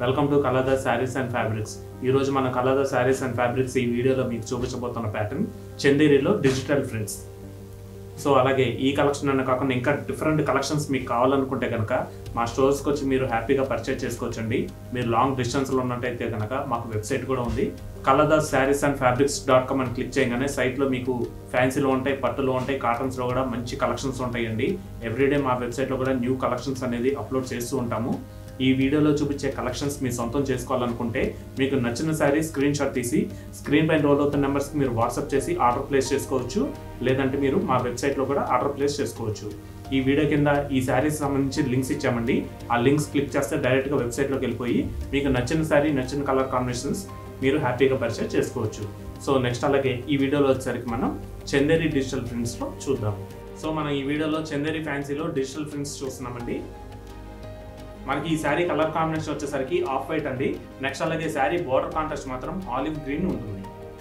welcome to Kalada saris and fabrics ఈ రోజు మన కలదా శారీస్ అండ్ ఫ్యాబ్రిక్స్ ఈ వీడియోలో మీకు చూపించబోతున్న ప్యాటర్న్ చందేరిలో డిజిటల్ ప్రింట్స్ సో అలాగే ఈ కలెక్షన్ అనే కాకుండా ఇంకా డిఫరెంట్ కలెక్షన్స్ మీకు కావాలనుకుంటే కనుక మా స్టోర్స్కి వచ్చి మీరు హ్యాపీగా పర్చేజ్ చేసుకోవచ్చండి మీరు లాంగ్ డిస్టెన్స్లో ఉన్నట్టయితే కనుక మాకు వెబ్సైట్ కూడా ఉంది Kaladas saris and fabrics dot com అని క్లిక్ చేయగానే సైట్లో మీకు ఫ్యాన్సీలో ఉంటాయి పట్టులో ఉంటాయి కాటన్స్లో కూడా మంచి కలెక్షన్స్ ఉంటాయండి ఎవ్రీడే మా వెబ్సైట్లో కూడా న్యూ కలెక్షన్స్ అనేది అప్లోడ్ చేస్తూ ఉంటాము ఈ వీడియోలో చూపించే కలెక్షన్స్ మీ సొంతం చేసుకోవాలనుకుంటే మీకు నచ్చిన శారీ స్క్రీన్ షాట్ తీసి స్క్రీన్ పైన రోల్ అవుతున్న నెంబర్స్కి మీరు వాట్సాప్ చేసి ఆర్డర్ ప్లేస్ చేసుకోవచ్చు లేదంటే మీరు మా వెబ్సైట్లో కూడా ఆర్డర్ ప్లేస్ చేసుకోవచ్చు ఈ వీడియో కింద ఈ శారీస్ సంబంధించి లింక్స్ ఇచ్చామండి ఆ లింక్స్ క్లిక్ చేస్తే డైరెక్ట్గా వెబ్సైట్లోకి వెళ్ళిపోయి మీకు నచ్చిన శారీ నచ్చిన కలర్ కాంబినేషన్స్ మీరు హ్యాపీగా పర్చేస్ చేసుకోవచ్చు సో నెక్స్ట్ అలాగే ఈ వీడియోలో వచ్చేసరికి మనం చందేరి డిజిటల్ ప్రింట్స్లో చూద్దాం సో మనం ఈ వీడియోలో చందేరి ఫ్యాన్సీలో డిజిటల్ ప్రింట్స్ చూస్తున్నామండి మనకి ఈ శారీ కలర్ కాంబినేషన్ వచ్చేసరికి ఆఫ్ వైట్ అండి నెక్స్ట్ అలాగే శారీ బార్డర్ కాంట్రాస్ట్ మాత్రం ఆలివ్ గ్రీన్ ఉంటుంది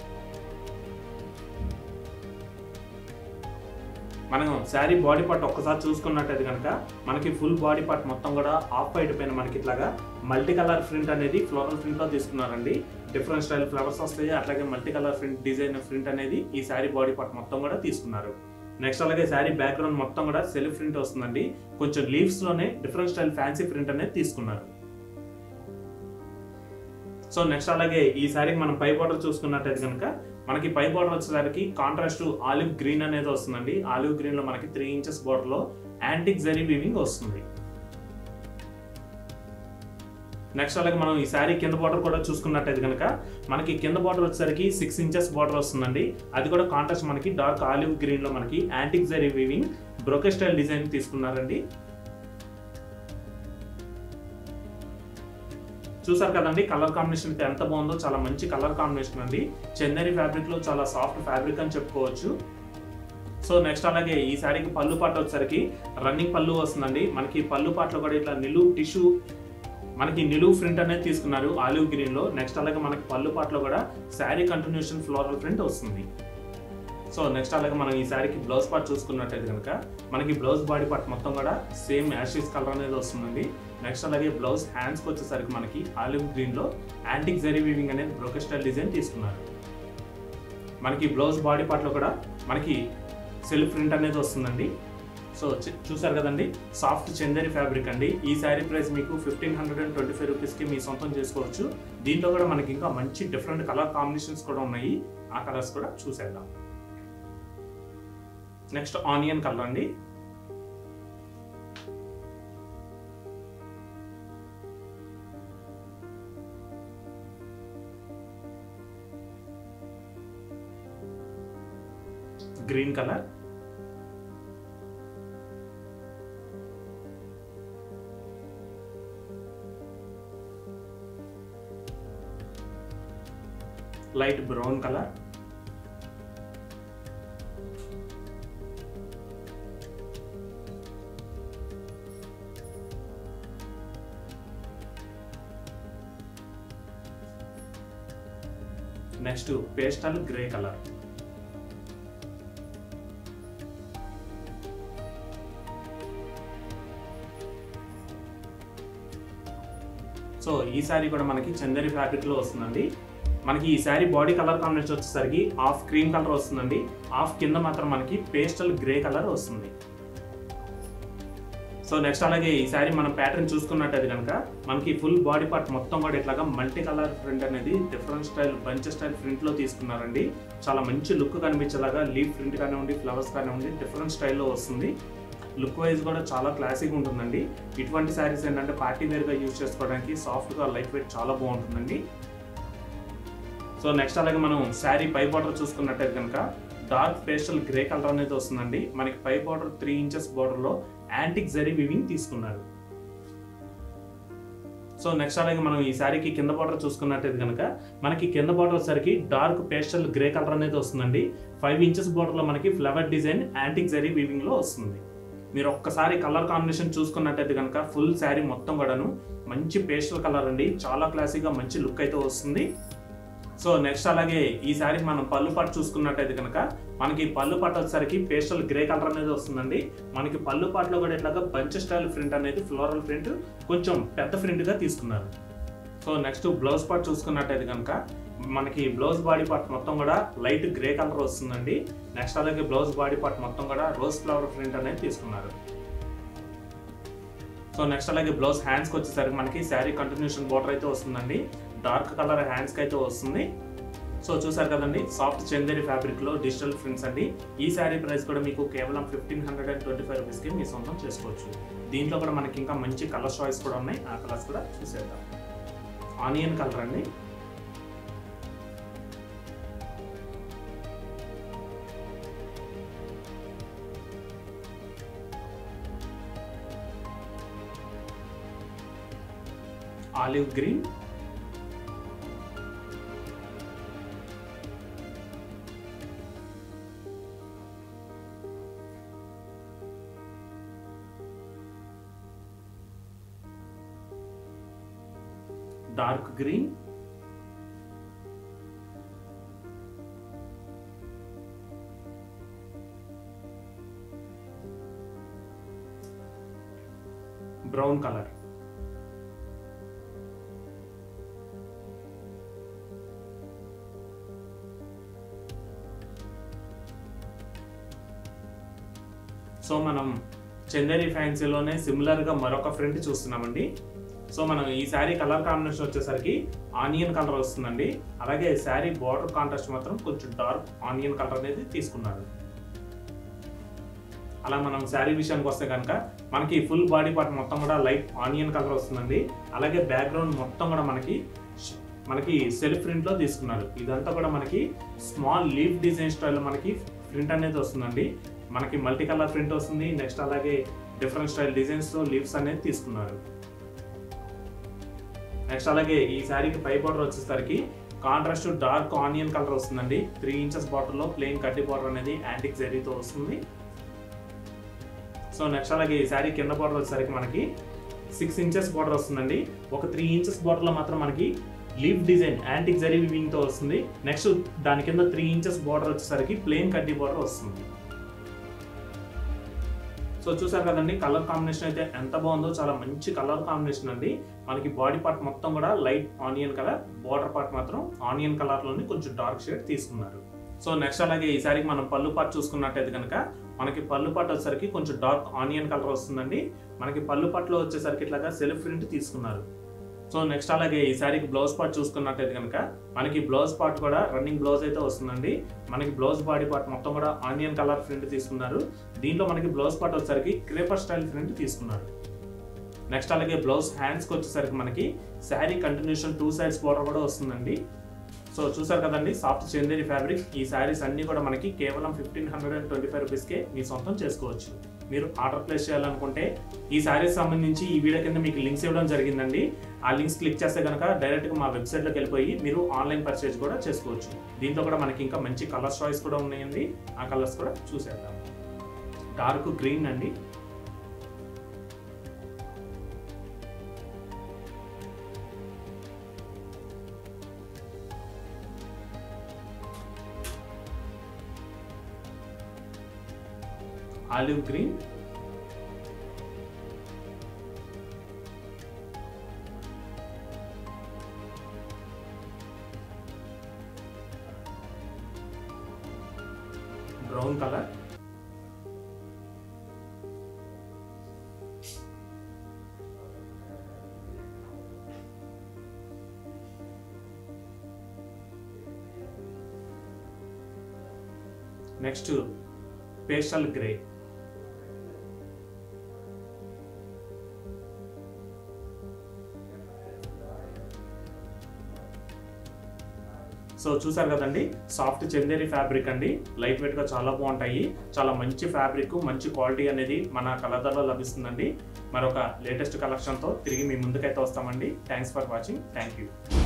మనం శారీ బాడీ పార్ట్ ఒక్కసారి చూసుకున్నట్టయితే కనుక మనకి ఫుల్ బాడీ పార్ట్ మొత్తం కూడా ఆఫ్ వైట్ పైన మనకి ఇట్లాగా మల్టీ కలర్ ప్రింట్ అనేది ఫ్లోరల్ ప్రింట్ లో తీసుకున్నారండి డిఫరెంట్ స్టైల్ ఫ్లవర్స్ వస్తాయి అట్లాగే multi colour print design print అనేది ఈ శారీ బాడీ పార్ట్ మొత్తం కూడా తీసుకున్నారు నెక్స్ట్ అలాగే శారీ బ్యాక్గ్రౌండ్ మొత్తం కూడా సెల్ఫ్ ప్రింట్ వస్తుందండి కొంచెం లీవ్స్ లోనే డిఫరెంట్ స్టైల్ ఫ్యాన్సీ ప్రింట్ అనేది తీసుకున్నారు సో నెక్స్ట్ అలాగే ఈ శారీకి మనం పై బార్డర్ చూసుకున్నట్టయితే కనుక మనకి పై బార్డర్ వచ్చేసరికి కాంట్రాస్ట్ ఆలివ్ గ్రీన్ అనేది వస్తుందండి ఆలివ్ గ్రీన్ లో మనకి త్రీ ఇంచెస్ బార్డర్ లో యాంటిక్ జరీ వీవింగ్ వస్తుంది నెక్స్ట్ అలాగే మనం ఈ శారీ కింద బార్డర్ కూడా చూసుకున్నట్టయితే కనుక మనకి కింద బార్డర్ వచ్చేసరికి సిక్స్ ఇంచెస్ బార్డర్ వస్తుందండి అది కూడా కాంట్రాస్ట్ మనకి డార్క్ ఆలివ్ గ్రీన్ లో మనకి antique zari weaving brocade style design తీసుకున్నారండి చూసారు కదండి కలర్ కాంబినేషన్ అయితే ఎంత బాగుందో చాలా మంచి కలర్ కాంబినేషన్ అండి చందేరి ఫ్యాబ్రిక్ లో చాలా సాఫ్ట్ ఫ్యాబ్రిక్ అని చెప్పుకోవచ్చు సో నెక్స్ట్ అలాగే ఈ శారీకి పళ్ళు పాట వచ్చేసరికి రన్నింగ్ పళ్ళు వస్తుందండి మనకి పళ్ళు పాటలో కూడా ఇట్లా నిలువు టిష్యూ మనకి నిలువు ప్రింట్ అనేది తీసుకున్నారు ఆలివ్ గ్రీన్ లో నెక్స్ట్ అలాగే మనకి పళ్ళు పాటలో కూడా శారీ కంటిన్యూషన్ ఫ్లోరల్ ప్రింట్ వస్తుంది సో నెక్స్ట్ అలాగే మనం ఈ శారీకి బ్లౌజ్ పార్ట్ చూసుకున్నట్టయితే కనుక మనకి బ్లౌజ్ బాడీ పార్ట్ మొత్తం కూడా సేమ్ యాషిస్ కలర్ అనేది వస్తుందండి నెక్స్ట్ అలాగే బ్లౌజ్ హ్యాండ్స్కి వచ్చేసరికి మనకి ఆలివ్ గ్రీన్ లో యాంటిక్ జరీ వీవింగ్ అనేది బ్రోకెట్ స్టైల్ డిజైన్ తీసుకున్నారు మనకి బ్లౌజ్ బాడీ పార్ట్ లో కూడా మనకి సెల్ఫ్ ప్రింట్ అనేది వస్తుందండి సో చ- చూసారు కదండి సాఫ్ట్ చందేరి ఫ్యాబ్రిక్ అండి ఈ శారీ ప్రైస్ మీకు fifteen hundred and twenty five రూపీస్కి మీ సొంతం చేసుకోవచ్చు దీంట్లో కూడా మనకి ఇంకా మంచి డిఫరెంట్ కలర్ కాంబినేషన్స్ కూడా ఉన్నాయి ఆ కలర్స్ కూడా చూసేద్దాం నెక్స్ట్ ఆనియన్ కలర్ అండి green colour light brown colour next pastel grey colour so ఈ శారీ కూడా మనకి చందేరి ఫ్యాబ్రిక్ లో వస్తుందండి మనకి ఈ శారీ బాడీ కలర్ కాంబినేషన్ వచ్చేసరికి హాఫ్ క్రీమ్ కలర్ వస్తుందండి హాఫ్ కింద మాత్రం మనకి పేస్టల్ గ్రే కలర్ వస్తుంది సో నెక్స్ట్ అలాగే ఈ శారీ మనం ప్యాటర్న్ చూసుకున్నట్టయితే కనుక మనకి ఫుల్ బాడీ పార్ట్ మొత్తం కూడా ఇట్లాగా మల్టీ కలర్ ప్రింట్ అనేది different style bunch style print లో తీసుకున్నారండి చాలా మంచి లుక్ కనిపించేలాగా లీఫ్ ప్రింట్ కానివ్వండి ఫ్లవర్స్ కానివ్వండి డిఫరెంట్ స్టైల్లో వస్తుంది లుక్ వైజ్ కూడా చాలా క్లాసిక్ ఉంటుందండి ఇటువంటి శారీస్ ఏంటంటే పార్టీ వేర్గా యూజ్ చేసుకోవడానికి సాఫ్ట్గా లైట్ వెయిట్ చాలా బాగుంటుందండి సో నెక్స్ట్ అలాగే మనం శారీ పై బార్డర్ చూసుకున్నట్టయితే కనుక డార్క్ పేస్టల్ గ్రే కలర్ అనేది వస్తుందండి మనకి పై బార్డర్ త్రీ ఇంచెస్ బార్డర్లో యాంటిక్ జరీ వివింగ్ తీసుకున్నారు సో నెక్స్ట్ అలాగే మనం ఈ శారీకి కింద బార్డర్ చూసుకున్నట్టయితే కనుక మనకి కింద బార్డర్ వచ్చేసరికి డార్క్ పేస్టల్ గ్రే కలర్ అనేది వస్తుందండి ఫైవ్ ఇంచెస్ బార్డర్లో మనకి ఫ్లవర్ డిజైన్ యాంటిక్ జరీ వీవింగ్లో వస్తుంది మీరు ఒక్కసారి కలర్ కాంబినేషన్ చూసుకున్నట్టయితే కనుక ఫుల్ శారీ మొత్తం కూడాను మంచి పేస్టల్ కలర్ అండి చాలా క్లాసీగా మంచి లుక్ అయితే వస్తుంది సో నెక్స్ట్ అలాగే ఈ శారీ మనం పళ్ళు పట్టు చూసుకున్నట్టయితే కనుక మనకి పళ్ళు పట్టు వచ్చేసరికి పేస్టల్ గ్రే కలర్ అనేది వస్తుందండి మనకి పళ్ళు పాటలో కూడా ఇట్లాగా బంచ్ స్టైల్ ప్రింట్ అనేది ఫ్లోరల్ ప్రింట్ కొంచెం పెద్ద ప్రింట్ గా తీసుకున్నారు సో నెక్స్ట్ బ్లౌజ్ పార్ట్ చూసుకున్నట్టయితే కనుక మనకి బ్లౌజ్ బాడీ పార్ట్ మొత్తం కూడా లైట్ గ్రే కలర్ వస్తుందండి నెక్స్ట్ అలాగే బ్లౌజ్ బాడీ పార్ట్ మొత్తం కూడా రోజ్ ఫ్లవర్ ప్రింట్ అనేది తీసుకున్నారు సో నెక్స్ట్ అలాగే బ్లౌజ్ హ్యాండ్స్కి వచ్చేసరికి మనకి శారీ కంటిన్యూషన్ బోర్డర్ అయితే వస్తుందండి డార్క్ కలర్ హ్యాండ్స్కి అయితే వస్తుంది సో చూసారు కదండి సాఫ్ట్ చందేరి ఫ్యాబ్రిక్లో డిజిటల్ ప్రింట్స్ అండి ఈ శారీ ప్రైస్ కూడా మీకు కేవలం fifteen hundred and twenty five రూపీస్కి మీ సొంతం చేసుకోవచ్చు దీంట్లో కూడా మనకి ఇంకా మంచి కలర్ చాయిస్ కూడా ఉన్నాయి ఆ కలర్స్ కూడా చూసేద్దాం ఆనియన్ కలర్ అండి olive green dark green brown colour so మనం చందేరి ఫ్యాన్సీలోనే సిమిలర్గా మరొక ఫ్రంట్ చూస్తున్నామండి సో మనం ఈ శారీ కలర్ కాంబినేషన్ వచ్చేసరికి ఆనియన్ కలర్ వస్తుందండి అలాగే శారీ బార్డర్ కాంట్రాస్ట్ మాత్రం కొంచెం డార్క్ ఆనియన్ కలర్ అనేది తీసుకున్నారు అలా మనం శారీ విషయానికి వస్తే కనుక మనకి ఫుల్ బాడీ పార్ట్ మొత్తం కూడా లైట్ ఆనియన్ కలర్ వస్తుందండి అలాగే బ్యాక్గ్రౌండ్ మొత్తం కూడా మనకి మనకి సెల్ఫ్ ప్రింట్ లో తీసుకున్నారు ఇదంతా కూడా మనకి స్మాల్ లీఫ్ డిజైన్ స్టైల్ మనకి ప్రింట్ అనేది వస్తుందండి మనకి మల్టీ కలర్ ప్రింట్ వస్తుంది నెక్స్ట్ అలాగే డిఫరెంట్ స్టైల్ డిజైన్స్ తో లీవ్స్ అనేది తీసుకున్నారు నెక్స్ట్ అలాగే ఈ శారీకి పై బార్డర్ వచ్చేసరికి కాంట్రాస్ట్ డార్క్ ఆనియన్ కలర్ వస్తుందండి త్రీ ఇంచెస్ బార్డర్ లో ప్లెయిన్ కడ్డీ బార్డర్ అనేది యాంటిక్ జరీతో వస్తుంది సో నెక్స్ట్ అలాగే ఈ శారీ కింద బార్డర్ వచ్చేసరికి మనకి సిక్స్ ఇంచెస్ బార్డర్ వస్తుందండి ఒక త్రీ ఇంచెస్ బార్డర్ లో మాత్రం మనకి leaf design antique zari weaving తో వస్తుంది నెక్స్ట్ దాని కింద త్రీ ఇంచెస్ బార్డర్ వచ్చేసరికి ప్లెయిన్ కడ్డీ బార్డర్ వస్తుంది సో చూసారు కదండి కలర్ కాంబినేషన్ అయితే ఎంత బాగుందో చాలా మంచి కలర్ కాంబినేషన్ అండి మనకి బాడీ పార్ట్ మొత్తం కూడా light onion colour border part మాత్రం ఆనియన్ కలర్ లోని కొంచెం డార్క్ షేడ్ తీసుకున్నారు సో నెక్స్ట్ అలాగే ఈ సారికి మనం పళ్ళు పార్ట్ చూసుకున్నట్టయితే కనుక మనకి పళ్ళు పార్ట్ వచ్చేసరికి కొంచెం డార్క్ ఆనియన్ కలర్ వస్తుందండి మనకి పళ్ళు పార్ట్లో వచ్చేసరికి ఇట్లాగా సెల్ఫ్ ప్రింట్ తీసుకున్నారు సో నెక్స్ట్ అలాగే ఈ శారీకి బ్లౌజ్ పార్ట్ చూసుకున్నట్టయితే కనుక మనకి బ్లౌజ్ పార్ట్ కూడా రన్నింగ్ బ్లౌజ్ అయితే వస్తుందండి మనకి బ్లౌజ్ బాడీ పార్ట్ మొత్తం కూడా ఆనియన్ కలర్ ప్రింట్ తీసుకున్నారు దీంట్లో మనకి బ్లౌజ్ పార్ట్ వచ్చేసరికి క్రేపర్ స్టైల్ ప్రింట్ తీసుకున్నారు నెక్స్ట్ అలాగే బ్లౌజ్ హ్యాండ్స్కి వచ్చేసరికి మనకి sari continuation two sides border కూడా వస్తుందండి సో చూసారు కదండి సాఫ్ట్ చందేరి ఫ్యాబ్రిక్ ఈ శారీస్ అన్ని కూడా మనకి కేవలం fifteen hundred and twenty five రూపీస్కే మీ సొంతం చేసుకోవచ్చు మీరు ఆర్డర్ ప్లేస్ చేయాలనుకుంటే ఈ శారీస్ సంబంధించి ఈ వీడియో కింద మీకు లింక్స్ ఇవ్వడం జరిగిందండి ఆ లింక్స్ క్లిక్ చేస్తే కనుక డైరెక్ట్గా మా వెబ్సైట్లోకి వెళ్ళిపోయి మీరు ఆన్లైన్ పర్చేజ్ కూడా చేసుకోవచ్చు దీంతో కూడా మనకి ఇంకా మంచి కలర్ చాయిస్ కూడా ఉన్నాయండి ఆ కలర్స్ కూడా చూసేద్దాం డార్క్ గ్రీన్ అండి olive green brown colour next pastel grey so చూసారు కదండి సాఫ్ట్ చందేరి ఫ్యాబ్రిక్ అండి లైట్ వెయిట్ గా చాలా బాగుంటాయి చాలా మంచి ఫ్యాబ్రిక్ మంచి క్వాలిటీ అనేది మన కలర్లో లభిస్తుందండి మరొక లేటెస్ట్ కలెక్షన్తో తిరిగి మీ ముందుకైతే వస్తామండి thanks for watching thank you